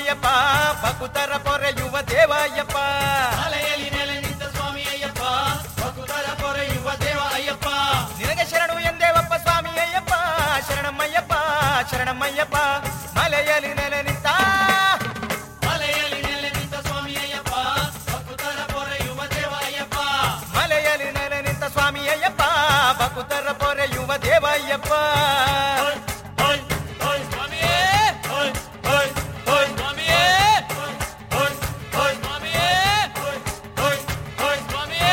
ಅಯ್ಯಪ್ಪ ಭಕುತರ ಪೊರೆಯುವ ದೇವ ಅಯ್ಯಪ್ಪ ಮಲೆಯಲ್ಲಿ ನೆಲೆ ನಿಂತ ಸ್ವಾಮಿ ಅಯ್ಯಪ್ಪ ಭಕ್ತರ ಪೊರೆಯುವ ದೇವ ಅಯ್ಯಪ್ಪ ನಿನಗೆ ಶರಣು ಎಂದೇವಪ್ಪ ಸ್ವಾಮಿ ಅಯ್ಯಪ್ಪ ಶರಣಮ್ಮಯ್ಯಪ್ಪ ಶರಣಮ್ಮಯ್ಯಪ್ಪ ಮಲೆಯಲ್ಲಿ ನೆಲೆ ನಿಂತ ಮಲೆಯಲ್ಲಿ ನೆಲೆ ನಿಂತ ಸ್ವಾಮಿ ಅಯ್ಯಪ್ಪ ಭಕ್ತರ ಪೊರೆಯುವ ದೇವ ಅಯ್ಯಪ್ಪ ಮಲೆಯಲ್ಲಿ ನೆಲೆ ನಿಂತ ಸ್ವಾಮಿ ಅಯ್ಯಪ್ಪ ಭಕುತರ ಪೊರೆಯುವ ದೇವ ಅಯ್ಯಪ್ಪ ಹೋಯ್, ಹೋಯ್, ಹೋಯ್, ಸ್ವಾಮಿಯೇ ಹೋಯ್, ಹೋಯ್, ಹೋಯ್, ಸ್ವಾಮಿಯೇ ಹೋಯ್, ಹೋಯ್, ಹೋಯ್, ಸ್ವಾಮಿಯೇ ಹೋಯ್, ಹೋಯ್, ಹೋಯ್, ಸ್ವಾಮಿಯೇ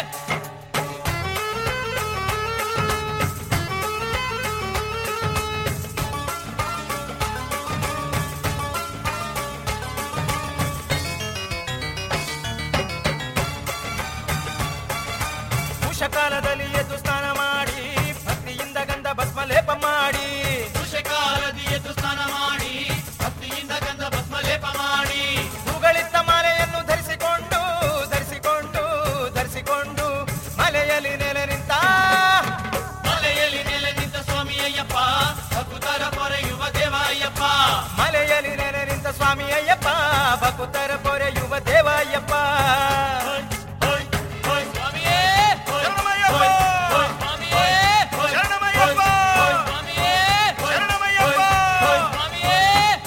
ಕಾಲದಲ್ಲಿ ಎದ್ದು ಸ್ನಾನ ಮಾಡಿ ಭಕ್ತಿಯಿಂದ ಗಂಧ ಭಸ್ಮ ಲೇಪ ಮಾಡಿ ಕಾಲದಿ ಎದ್ದು ಸ್ನಾನ ಮಾಡಿ ಭಕ್ತಿಯಿಂದ ಗಂಧ ಭಸ್ಮ ಲೇಪ ಮಾಡಿ ಹೂಗಳಿದ್ದ ಮಾಲೆಯನ್ನು ಧರಿಸಿಕೊಂಡು ಧರಿಸಿಕೊಂಡು ಧರಿಸಿಕೊಂಡು ಮಲೆಯಲ್ಲಿ ನೆಲೆ ನಿಂತ ಮಲೆಯಲ್ಲಿ ನೆಲೆ ನಿಂತ ಸ್ವಾಮಿ ಅಯ್ಯಪ್ಪ ಭಕ್ತರ ಪೊರೆಯುವ ದೇವ ಅಯ್ಯಪ್ಪ ಮಲೆಯಲ್ಲಿ ನೆಲೆ ನಿಂತ ಸ್ವಾಮಿ ಅಯ್ಯಪ್ಪ ಭಕುತರ ಪೊರೆಯುವ ದೇವ ಅಯ್ಯಪ್ಪ ಹೋಯ್, ಹೋಯ್, ಹೋಯ್, ಸ್ವಾಮಿಯೇ ಹೋಯ್, ಶರಣಮಯ್ಯಪ್ಪ! ಹೋಯ್, ಹೋಯ್, ಸ್ವಾಮಿಯೇ ಹೋಯ್, ಶರಣಮಯ್ಯಪ್ಪ! ಹೋಯ್, ಸ್ವಾಮಿಯೇ ಹೋಯ್, ಶರಣಮಯ್ಯಪ್ಪ! ಹೋಯ್, ಹೋಯ್, ಸ್ವಾಮಿಯೇ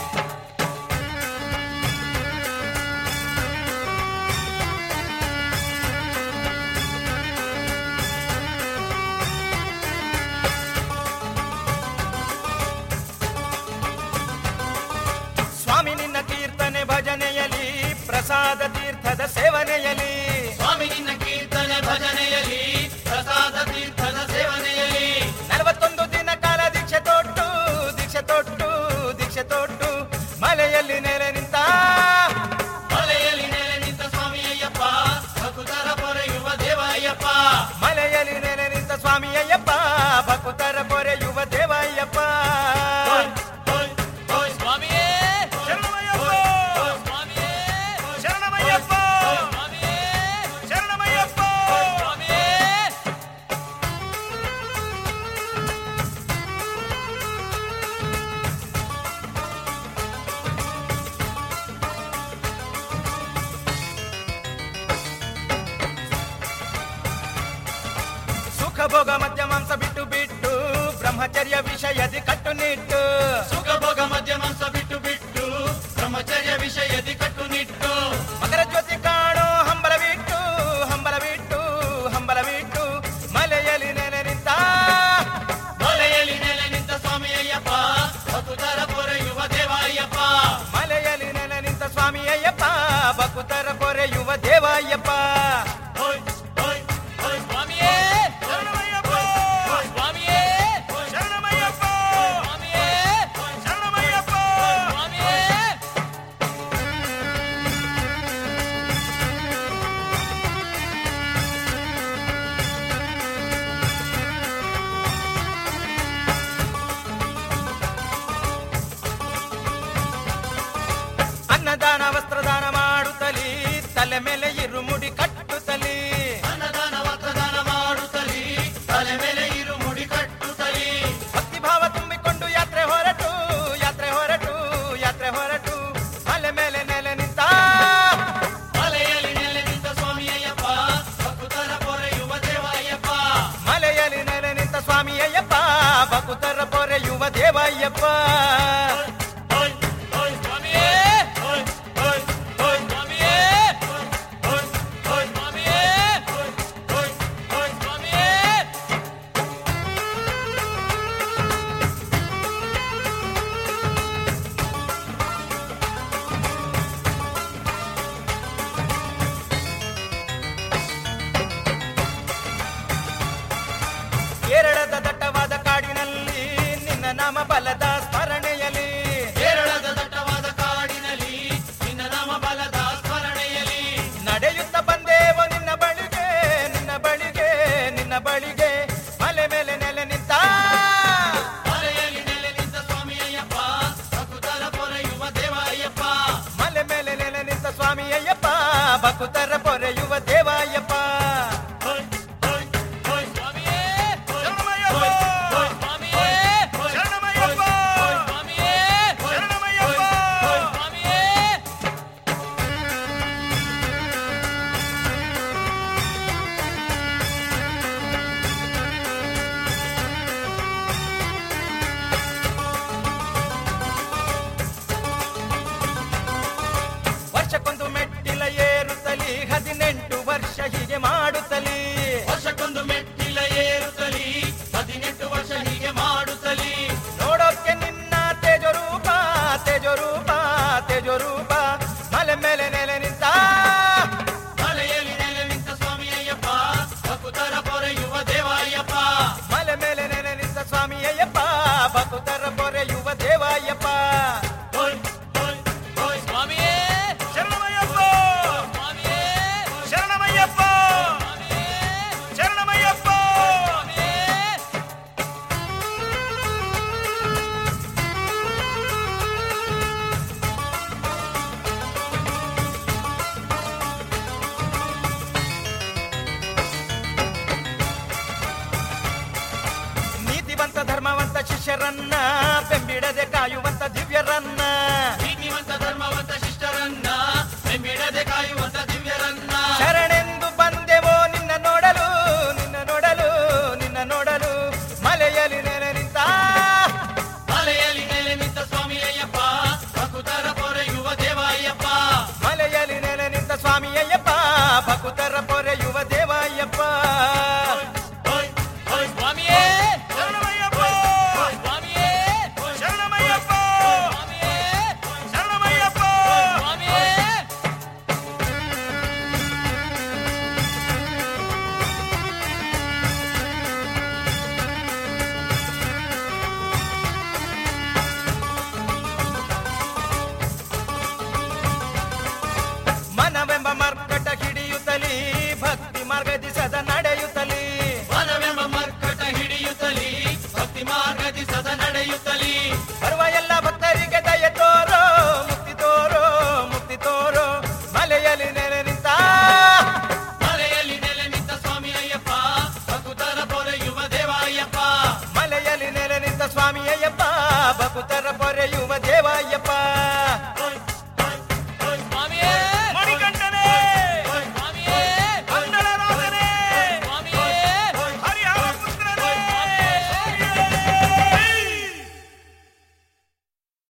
ಸ್ವಾಮಿ ನಿನ್ನ ಕೀರ್ತನೆ ಭಜನೆಯಲಿ ಪ್ರಸಾದ ತೀರ್ಥದ ಸೇವನೆಯಲಿ ಸ್ವಾಮಿ ನಿನ್ನ ಕೀರ್ತನೆ ಭಜನೆಯಲ್ಲಿ ಪ್ರಸಾದ ತೀರ್ಥದ ಸೇವನೆಯಲ್ಲಿ ನಲವತ್ತೊಂದು ದಿನ ಕಾಲ ದೀಕ್ಷೆ ತೊಟ್ಟು ದೀಕ್ಷೆ ತೊಟ್ಟು ದೀಕ್ಷೆ ತೊಟ್ಟು ಮಲೆಯಲ್ಲಿ ನೆಲೆ ನಿಂತ ಮಲೆಯಲ್ಲಿ ನೆಲೆ ನಿಂತ ಸ್ವಾಮಿ ಅಯ್ಯಪ್ಪ ಭಕ್ತರ ಪೊರೆಯುವ ದೇವ ಅಯ್ಯಪ್ಪ ಮಲೆಯಲ್ಲಿ ನೆಲೆ ನಿಂತ ಸ್ವಾಮಿ ಅಯ್ಯಪ್ಪ ಭಕುತರ ಪೊರೆಯುವ ದೇವ ಅಯ್ಯಪ್ಪ ಹೋಯ್, ಹೋಯ್, ಹೋಯ್, ಸ್ವಾಮಿಯೇ ಶರಣಮಯ್ಯಪ್ಪ! ಹೋಯ್, ಸ್ವಾಮಿಯೇ ಶರಣಮಯ್ಯಪ್ಪ! ಹೋಯ್, ಸ್ವಾಮಿಯೇ ಶರಣಮಯ್ಯಪ್ಪ! ಹೋಯ್, ಸ್ವಾಮಿಯೇ ಸುಖ ಭೋಗ ಮಧ್ಯ ಮಾಂಸ ಬಿಟ್ಟು ಬಿಟ್ಟು ಬ್ರಹ್ಮಚರ್ಯ ವಿಷಯದಿ ಕಟ್ಟುನಿಟ್ಟು ಸುಖ ಭೋಗ ಮಧ್ಯ ಮಾಂಸ ಬಿಟ್ಟು ಬಿಟ್ಟು ಬ್ರಹ್ಮಚರ್ಯ ವಿಷಯದಿ ಕಟ್ಟುನಿಟ್ಟು ಮಕರ ಜ್ಯೋತಿ ಕಾಣೋ ಹಂಬಲ ಬಿಟ್ಟು ಹಂಬಲ ಬಿಟ್ಟು ಹಂಬಲ ಬಿಟ್ಟು ಮಲೆಯಲ್ಲಿ ನೆಲೆ ನಿಂತ ಮಲೆಯಲ್ಲಿ ನೆಲೆ ನಿಂತ ಸ್ವಾಮಿ ಅಯ್ಯಪ್ಪ ಭಕ್ತರ ಪೊರೆಯುವ ದೇವ ಅಯ್ಯಪ್ಪ ಮಲೆಯಲ್ಲಿ ನೆಲೆ ನಿಂತ ಸ್ವಾಮಿ ಅಯ್ಯಪ್ಪ ಭಕುತರ ಪೊರೆಯುವ ದೇವ ಅಯ್ಯಪ್ಪ ಹೋಯ್, ಹೋಯ್, ಹೋಯ್, ಸ್ವಾಮಿಯೇ ಶರಣಮಯ್ಯಪ್ಪ! ಹೋಯ್, ಸ್ವಾಮಿಯೇ ಹೋಯ್, ಶರಣಮಯ್ಯಪ್ಪ! ಸ್ವಾಮಿಯೇ ಹೋಯ್, ಶರಣಮಯ್ಯಪ್ಪ! ಸ್ವಾಮಿಯೇ ಅನ್ನದಾನ ವಸ್ತ್ರದಾನ ಮಾಡುತ್ತಲಿ ತಲೆ ಮೇಲೆ ಇರುಮುಡಿ ಕಟ್ಟುತ್ತಲಿ ಅನ್ನದಾನ ವಸ್ತ್ರದಾನ ಮಾಡುತ್ತಲಿ ತಲೆ ಮೇಲೆ ಇರು ಮುಡಿ ಕಟ್ಟುತ್ತಲಿ ಭಕ್ತಿ ಭಾವ ತುಂಬಿಕೊಂಡು ಯಾತ್ರೆ ಹೊರಟು ಯಾತ್ರೆ ಹೊರಟು ಯಾತ್ರೆ ಹೊರಟು ಮಲೆ ಮೇಲೆ ನೆಲೆ ನಿಂತ ಮಲೆಯಲ್ಲಿ ನೆಲೆ ನಿಂತ ಸ್ವಾಮಿ ಅಯ್ಯಪ್ಪ ಭಕ್ತರ ಪೊರೆಯುವ ದೇವ ಅಯ್ಯಪ್ಪ ಮಲೆಯಲ್ಲಿ ನೆಲೆ ನಿಂತ ಸ್ವಾಮಿ ಅಯ್ಯಪ್ಪ ಭಕುತರ ಪೊರೆಯುವ ದೇವ ಅಯ್ಯಪ್ಪ ಹೋಯ್, ಹೋಯ್, ಸ್ವಾಮಿಯೇ ಹೋಯ್, ಹೋಯ್, ಹೋಯ್, ಸ್ವಾಮಿಯೇ ಹೋಯ್, ಹೋಯ್, ಹೋಯ್, ಸ್ವಾಮಿಯೇ ಹೋಯ್, ಹೋಯ್, ಹೋಯ್, ಸ್ವಾಮಿಯೇ ಕೇರಳದ ದಟ್ಟವಾದ ಕಾಡಿನಲ್ಲಿ ನಿನ್ನ ನಾಮ ಬಲದ ಸ್ಮರ ನಿನ್ನ ಬೆಂಬಿಡದೆ ಕಾಯುವಂತ ದಿವ್ಯರನ್ನ ನೀತಿವಂತ ಧರ್ಮವಂತ